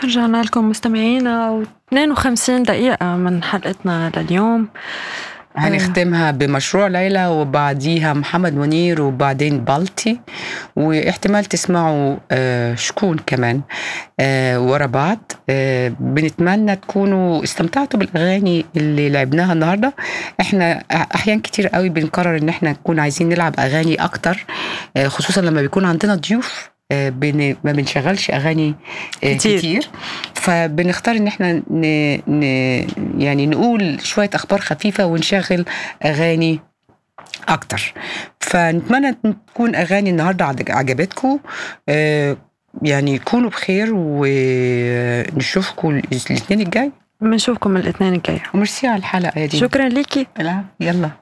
رجعنا لكم مستمعينا و 52 دقيقة من حلقتنا لليوم هنختمها بمشروع ليلى وبعديها محمد منير وبعدين بالتي واحتمال تسمعوا آه، شكون كمان آه، ورا بعض آه، بنتمنى تكونوا استمتعتوا بالاغاني اللي لعبناها النهارده احنا احيان كتير قوي بنقرر ان احنا نكون عايزين نلعب اغاني اكتر آه، خصوصا لما بيكون عندنا ضيوف آه، بن... ما بنشغلش اغاني آه، كتير. كتير فبنختار ان احنا ن... ن... يعني نقول شويه اخبار خفيفه ونشغل اغاني اكتر فنتمنى تكون اغاني النهارده عج- عجبتكم آه، يعني كونوا بخير ونشوفكم الاثنين الجاي بنشوفكم الاثنين الجاي وميرسي على الحلقه يا دي شكرا ليكي لا يلا